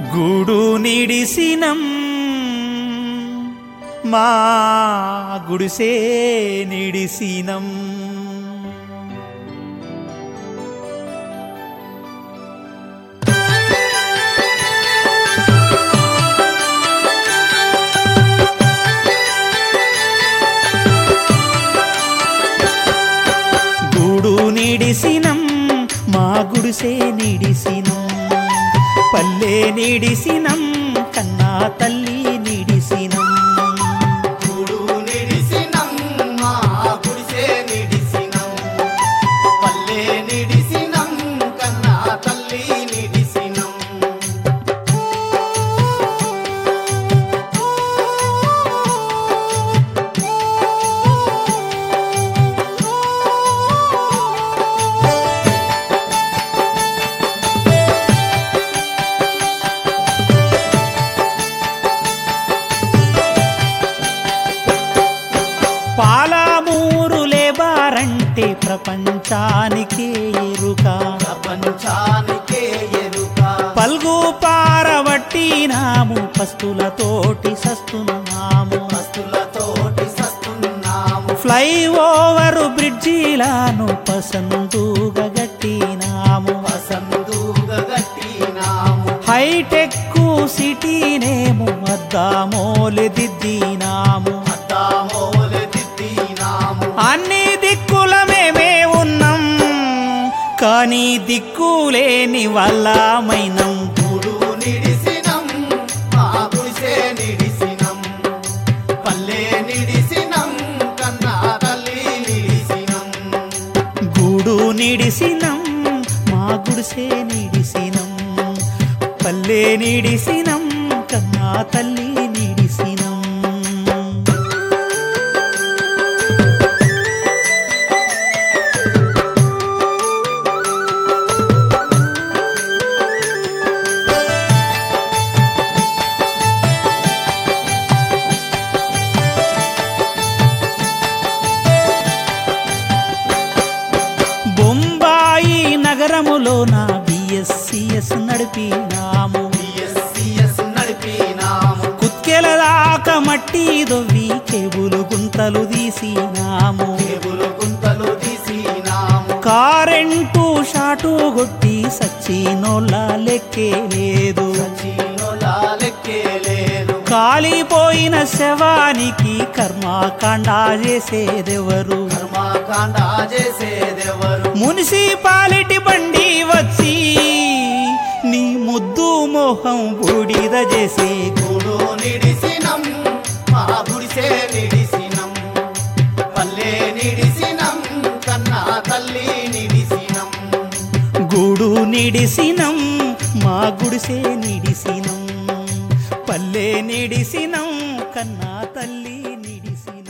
గూడు నిడిసినం మా గుడిసే నిడిసినం గూడు నిడిసినం మా గుడిసే నిడిసినం పల్లె నిడిసినం కన్నా తల్లి నిడిసినం గూడు నిడిసినం మా గుడిసే నిడిసినం పల్లె నిడిసినం కన్నా తల్లి నిడిసినం పాలమూరులే బారంటే ప్రపంచానికే ఎరుక ప్రపంచానికే ఎరుక పల్గు పారబట్టినాము పస్తులతోటి సస్తున్నాము మస్తులతోటి సస్తున్నాము ఫ్లైఓవర్ బ్రిడ్జిలను పసందుగా గట్టినాము వసంతుగా గట్టినాము హైటెక్ సిటీనేము అద్దామోలెదిద్దినాము అద్దామోలె దిద్దినాము అన్ని దిక్కుల మేమే ఉన్నాం కానీ దిక్కులేని వల్లమైనం గూడు నిడిసినం మా గుడిసే నిడిసినం పల్లె నిడిసినం కన్నా తల్లి నిడిసినం గూడు నిడిసినం మా గుడిసే నిడిసినం పల్లె నిడిసినం కన్నా తల్లి నిడిసినం బొంబాయి నగరములో నా బిఎస్సిఎస్ నడిపినాము బిఎస్సిఎస్ నడిపినాము కుత్కెల దాకా మట్టి దొవ్వి కేబులు గుంతలు తీసినాము కేబులు గుంతలు తీసినాము కారెంటు షాటు కొట్టి సచ్చినోళ్ళ లెక్కే లేదు చీనోలా లెక్కే లేదు కాలిపోయిన శవానికి కర్మకాండ చేసేదెవరు కర్మకాండ చేసేదెవరు మున్సిపాలిటీ బండి వచ్చి నీ ముద్దు మోహం బూడిద చేసే గూడు నిడిసినం మా గుడిసే నిడిసినం పల్లె నిడిసినం కన్నా తల్లి నిడిసినం గూడు నిడిసినం మా గుడిసే నిడిసినం పల్లె నిడిసినం కన్నా తల్లి నిడిసినం